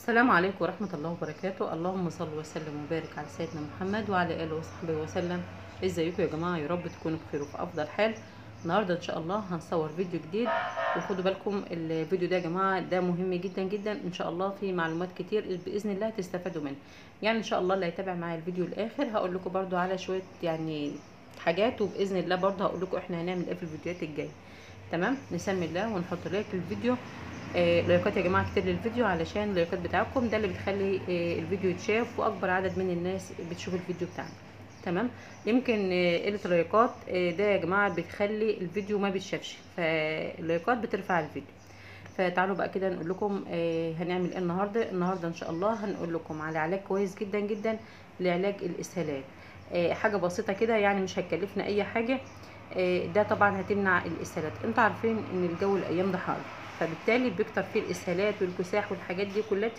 السلام عليكم ورحمة الله وبركاته اللهم صل وسلم وبارك على سيدنا محمد وعلى آله وصحبه وسلم ازيكم يا جماعة يا رب تكونوا بخير وفي أفضل حال النهاردة إن شاء الله هنصور فيديو جديد وخدوا بالكم الفيديو ده يا جماعة ده مهم جدا جدا إن شاء الله فيه معلومات كتير بإذن الله تستفادوا منه يعني إن شاء الله اللي هيتابع معايا الفيديو الآخر هقول لكم برضو على شوية يعني حاجات وبإذن الله برضو هقول لكم إحنا هنعمل إيه في الفيديوهات الجاية تمام نسمي الله ونحط لايك للفيديو آه لايكات يا جماعه كتير للفيديو علشان اللايكات بتاعكم ده اللي بتخلي آه الفيديو يتشاف واكبر عدد من الناس بتشوف الفيديو بتاعنا تمام يمكن آه قله اللايكات آه ده يا جماعه بتخلي الفيديو ما بيتشافش فاللايكات بترفع الفيديو فتعالوا بقى كده نقول لكم آه هنعمل ايه النهارده النهارده ان شاء الله هنقول لكم على علاج كويس جدا جدا لعلاج الاسهالات آه حاجه بسيطه كده يعني مش هتكلفنا اي حاجه آه ده طبعا هتمنع الاسهالات انتوا عارفين ان الجو الايام ده حار فبالتالي بيكتر فيه الاسهالات والكساح والحاجات دي كلها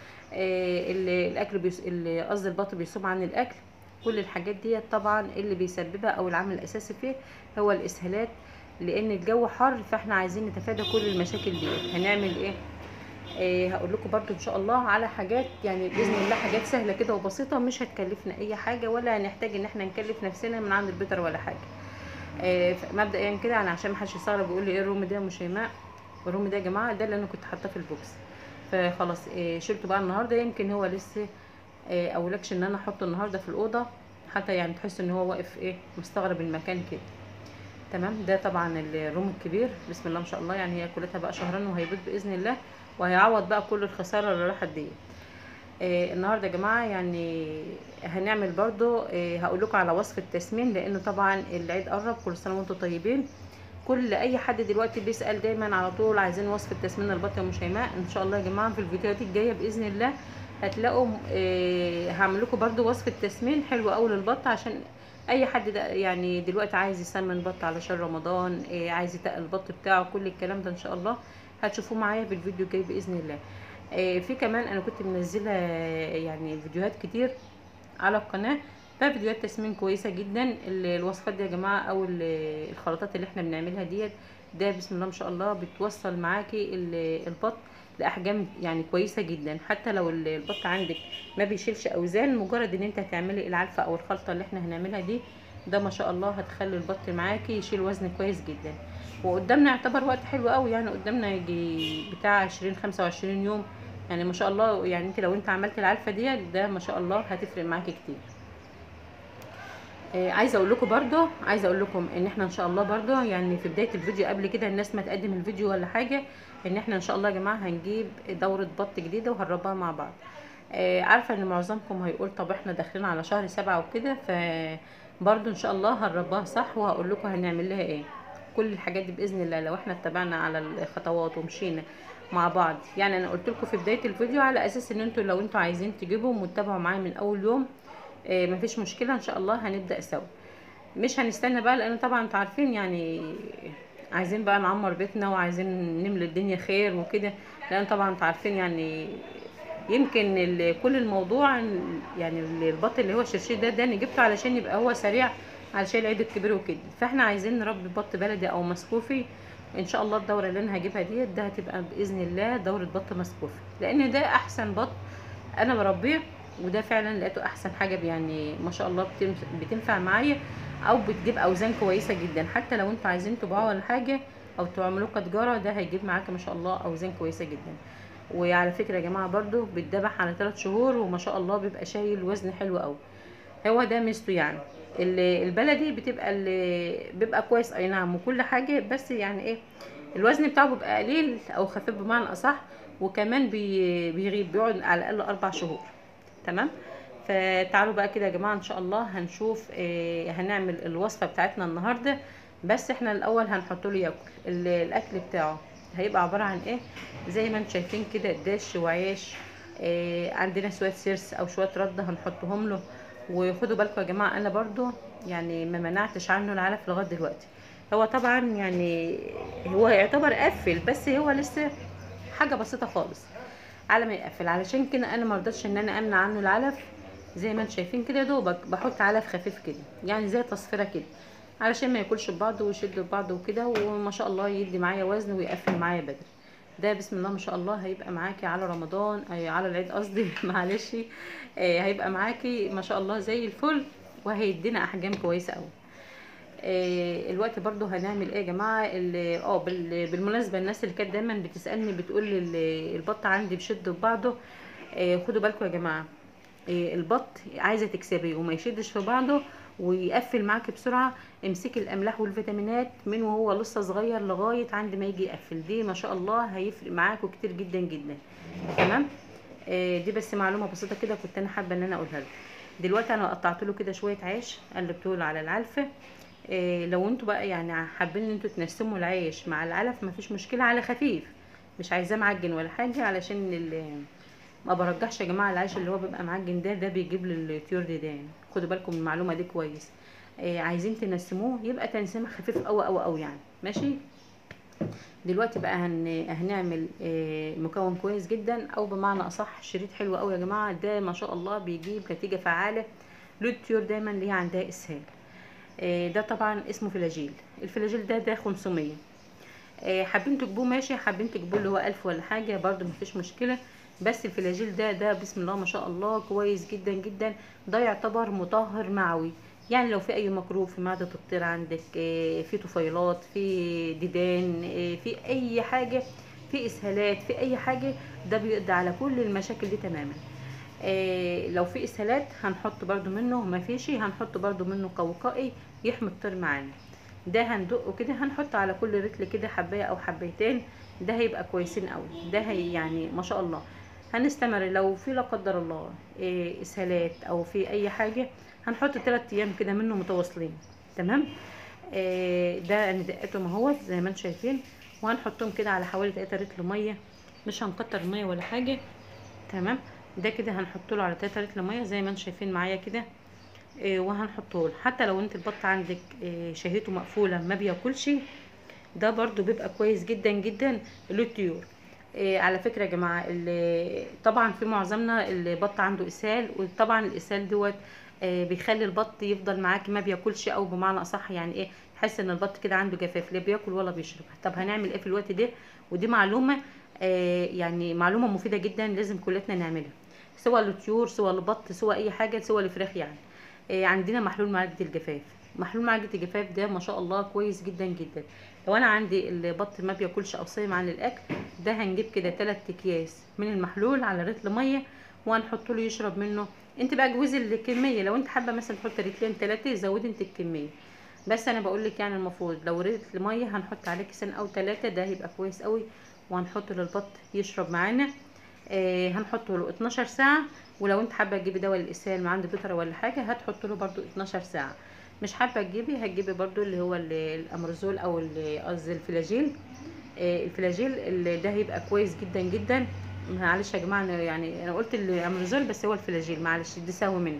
آه الاكل بيس... قصدي البطن بيصوم عن الاكل كل الحاجات دي طبعا اللي بيسببها او العامل الاساسي فيه هو الاسهالات لان الجو حر فاحنا عايزين نتفادى كل المشاكل دي هنعمل ايه آه هقول لكم برضو ان شاء الله على حاجات يعني باذن الله حاجات سهله كده وبسيطه مش هتكلفنا اي حاجه ولا هنحتاج ان احنا نكلف نفسنا من عند البيتر ولا حاجه آه مبدئيا كده يعني عشان محدش يستغرب ويقول لي ايه الروم ده مش هيماء الروم ده يا جماعه ده اللي انا كنت حاطاه في البوكس فخلاص إيه شلته بقى النهارده يمكن هو لسه إيه اولكش ان انا احطه النهارده في الاوضه حتى يعني تحس ان هو واقف ايه مستغرب المكان كده تمام ده طبعا الروم الكبير بسم الله ما شاء الله يعني هي كلتها بقى شهرين وهيبيض باذن الله وهيعوض بقى كل الخساره اللي راحت دي إيه النهارده يا جماعه يعني هنعمل برضو إيه هقول لكم على وصف التسمين لانه طبعا العيد قرب كل سنه وانتم طيبين كل اي حد دلوقتي بيسال دايما على طول عايزين وصفه تسمين البط يا ام شيماء ان شاء الله يا جماعه في الفيديوهات الجايه باذن الله هتلاقوا إيه هعمل لكم برده وصفه تسمين حلوه قوي للبط عشان اي حد ده يعني دلوقتي عايز يسمن بط علشان رمضان إيه عايز يتقل البط بتاعه كل الكلام ده ان شاء الله هتشوفوه معايا في الفيديو الجاي باذن الله إيه في كمان انا كنت منزله يعني فيديوهات كتير على القناه ففيديوهات تسمين كويسه جدا الوصفات دي يا جماعه او الخلطات اللي احنا بنعملها ديت ده بسم الله ما شاء الله بتوصل معاكي البط لاحجام يعني كويسه جدا حتى لو البط عندك ما بيشيلش اوزان مجرد ان انت هتعملي العلفه او الخلطه اللي احنا هنعملها دي ده ما شاء الله هتخلي البط معاكي يشيل وزن كويس جدا وقدامنا يعتبر وقت حلو قوي يعني قدامنا يجي بتاع 20 25 يوم يعني ما شاء الله يعني انت لو انت عملت العلفه ديت ده ما شاء الله هتفرق معاكي كتير آه عايزه اقول لكم برده عايزه اقول لكم ان احنا ان شاء الله برده يعني في بدايه الفيديو قبل كده الناس ما تقدم الفيديو ولا حاجه ان احنا ان شاء الله يا جماعه هنجيب دوره بط جديده وهنربها مع بعض آه عارفه ان معظمكم هيقول طب احنا داخلين على شهر سبعة وكده فبرده ان شاء الله هنربها صح وهقول لكم هنعمل لها ايه كل الحاجات دي باذن الله لو احنا اتبعنا على الخطوات ومشينا مع بعض يعني انا قلت لكم في بدايه الفيديو على اساس ان انتوا لو انتوا عايزين تجيبهم وتتابعوا معايا من اول يوم إيه مفيش مشكله ان شاء الله هنبدا سوا مش هنستنى بقى لان طبعا انتوا عارفين يعني عايزين بقى نعمر بيتنا وعايزين نملى الدنيا خير وكده لان طبعا انتوا عارفين يعني يمكن كل الموضوع يعني البط اللي هو الشرشير ده ده انا جبته علشان يبقى هو سريع علشان العيد الكبير وكده فاحنا عايزين نربي بط بلدي او مسكوفي ان شاء الله الدوره اللي انا هجيبها ديت ده هتبقى باذن الله دوره بط مسكوفي لان ده احسن بط انا بربيه وده فعلا لقيته احسن حاجه يعني ما شاء الله بتنفع معايا او بتجيب اوزان كويسه جدا حتى لو انتوا عايزين تبيعوها ولا حاجه او تعملوه كتجاره ده هيجيب معاكي ما شاء الله اوزان كويسه جدا وعلى فكره يا جماعه برده بيتذبح على 3 شهور وما شاء الله بيبقى شايل وزن حلو قوي هو ده ميزته يعني البلدي بتبقى اللي بيبقى كويس اي نعم وكل حاجه بس يعني ايه الوزن بتاعه بيبقى قليل او خفيف بمعنى اصح وكمان بي بيغيب بيقعد على الاقل اربع شهور تمام فتعالوا بقى كده يا جماعه ان شاء الله هنشوف إيه هنعمل الوصفه بتاعتنا النهارده بس احنا الاول هنحط له ياكل الاكل بتاعه هيبقى عباره عن ايه زي ما انتم شايفين كده داش وعيش إيه عندنا شويه سيرس او شويه رده هنحطهم له وخدوا بالكم يا جماعه انا برضو يعني ما منعتش عنه العلف لغايه دلوقتي هو طبعا يعني هو يعتبر قفل بس هو لسه حاجه بسيطه خالص على ما يقفل علشان كده انا ما رضيتش ان انا امنع عنه العلف زي ما انتم شايفين كده دوبك بحط علف خفيف كده يعني زي تصفيره كده علشان ما ياكلش ببعض ويشد ببعض وكده وما شاء الله يدي معايا وزن ويقفل معايا بدري ده بسم الله ما شاء الله هيبقى معاكي على رمضان أي على العيد قصدي معلش آه، هيبقى معاكي ما شاء الله زي الفل وهيدينا احجام كويسه قوي آه، الوقت برضو هنعمل ايه يا جماعه ال- اه بال- بالمناسبه الناس اللي كانت دايما بتسالني بتقول ال- البط عندي بشد في بعضه آه، خدوا بالكم يا جماعه آه، البط عايزه تكسبيه وما يشدش في بعضه ويقفل معاكي بسرعه امسكي الاملاح والفيتامينات من وهو لسه صغير لغايه عند ما يجي يقفل دي ما شاء الله هيفرق معاكوا كتير جدا جدا تمام آه، دي بس معلومه بسيطه كده كنت انا حابه ان انا اقولها لكم دلوقتي انا قطعت له كده شويه عيش قلبته له على العلفه إيه لو انتوا بقى يعني حابين ان انتوا تنسموا العيش مع العلف مفيش مشكله على خفيف مش عايزاه معجن ولا حاجه علشان ال- ما برجحش يا جماعه العيش اللي هو بيبقى معجن ده ده بيجيب للطيور ديدان خدوا بالكم من المعلومه دي كويس إيه عايزين تنسموه يبقى تنسيمه خفيف قوي قوي قوي يعني ماشي دلوقتي بقى هن... هنعمل آه، مكون كويس جدا او بمعنى اصح شريط حلو قوي يا جماعه ده ما شاء الله بيجيب نتيجه فعاله للطيور دايما اللي هي عندها اسهال آه، ده طبعا اسمه فلاجيل الفلاجيل ده ده 500 آه، حابين تجيبوه ماشي حابين تجيبوه اللي هو 1000 ولا حاجه برده مفيش مشكله بس الفلاجيل ده ده بسم الله ما شاء الله كويس جدا جدا ده يعتبر مطهر معوي يعني لو في اي ميكروب في معده الطير عندك آه، في طفيلات في ديدان آه، في اي حاجه في اسهالات في اي حاجه ده بيقضي على كل المشاكل دي تماما آه، لو في اسهالات هنحط برده منه ما فيش هنحط برده منه قوقائي يحمي الطير معانا ده هندقه كده هنحط على كل رتل كده حبايه او حبايتين ده هيبقى كويسين قوي ده هي يعني ما شاء الله هنستمر لو في لا قدر الله إيه اسهالات او في اي حاجه هنحط 3 ايام كده منه متواصلين تمام إيه ده انا دقيتهم اهوت زي ما انتم شايفين وهنحطهم كده على حوالي 3 رتل ميه مش هنكتر الميه ولا حاجه تمام ده كده هنحط له على 3 رتل ميه زي ما انتم شايفين معايا كده إيه وهنحطه له حتى لو انت البط عندك إيه شهيته مقفوله ما بياكلش ده برضو بيبقى كويس جدا جدا للطيور إيه على فكره يا جماعه اللي طبعا في معظمنا البط عنده اسهال وطبعا الاسهال دوت إيه بيخلي البط يفضل معاكي ما بياكلش او بمعنى اصح يعني ايه تحس ان البط كده عنده جفاف لا بياكل ولا بيشرب طب هنعمل ايه في الوقت ده ودي معلومه إيه يعني معلومه مفيده جدا لازم كلنا نعملها سواء للطيور سواء للبط سواء اي حاجه سواء للفراخ يعني إيه عندنا محلول معالجه الجفاف محلول معالجه الجفاف ده ما شاء الله كويس جدا جدا لو انا عندي البط ما بياكلش او صايم عن الاكل ده هنجيب كده 3 اكياس من المحلول على رتل ميه وهنحط له يشرب منه انت بقى جوزي الكميه لو انت حابه مثلا تحط رتلين ثلاثه زودي انت الكميه بس انا بقول لك يعني المفروض لو رتل ميه هنحط عليه كيسين او ثلاثه ده هيبقى كويس قوي وهنحط للبط يشرب معانا آه هنحطه له 12 ساعه ولو انت حابه تجيبي دواء الاسهال من عند بيطره ولا حاجه هتحط له برده 12 ساعه مش حابه تجيبي هتجيبي برده اللي هو ال- الامرزول او ال- قصدي الفلاجيل آه، الفلاجيل اللي ده هيبقى كويس جدا جدا معلش يا جماعه أنا يعني انا قلت الامرزول بس هو الفلاجيل معلش دي سهو مني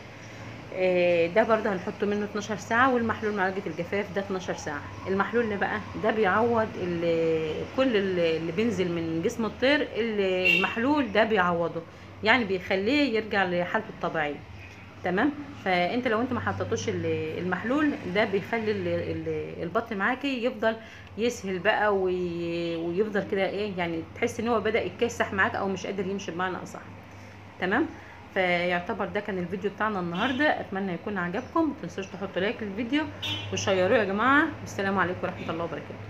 آه، ده برضه هنحطه منه 12 ساعة والمحلول معالجة الجفاف ده 12 ساعة المحلول اللي بقى ده بيعوض ال- كل ال- اللي بينزل من جسم الطير ال- المحلول ده بيعوضه يعني بيخليه يرجع لحالته الطبيعية تمام فانت لو انت ما حطيتوش ال- المحلول ده بيخلي ال- ال- البط معاكي يفضل يسهل بقى وي- ويفضل كده ايه يعني تحس ان هو بدأ يتكسح معاك او مش قادر يمشي بمعنى اصح تمام فيعتبر ده كان الفيديو بتاعنا النهارده اتمنى يكون عجبكم ما تنسوش تحطوا لايك للفيديو وشيروه يا جماعه والسلام عليكم ورحمه الله وبركاته